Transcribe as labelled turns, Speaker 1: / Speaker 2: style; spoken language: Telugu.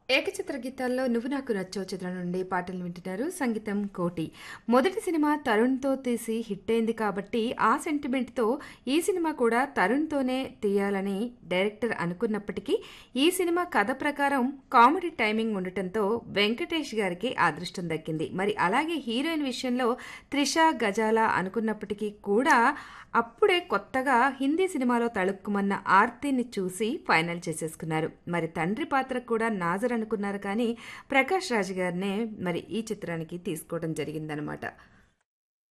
Speaker 1: ఏకచిత్ర గీతాల్లో నువ్వు నాకు నచ్చావు చిత్రం నుండి పాటలు వింటున్నారు సంగీతం కోటి మొదటి సినిమా తరుణ్తో తీసి హిట్ అయింది కాబట్టి ఆ సెంటిమెంట్తో ఈ సినిమా కూడా తరుణ్తోనే తీయాలని డైరెక్టర్ అనుకున్నప్పటికీ ఈ సినిమా కథ ప్రకారం కామెడీ టైమింగ్ ఉండటంతో వెంకటేష్ గారికి అదృష్టం దక్కింది మరి అలాగే హీరోయిన్ విషయంలో త్రిష గజాల అనుకున్నప్పటికీ కూడా అప్పుడే కొత్తగా హిందీ సినిమాలో తళుక్కుమన్న ఆర్తిని చూసి ఫైనల్ చేసేసుకున్నారు మరి తండ్రి పాత్ర కూడా నాజర్ అనుకున్నారు కానీ ప్రకాష్ రాజ్ గారినే మరి ఈ చిత్రానికి తీసుకోవడం జరిగిందనమాట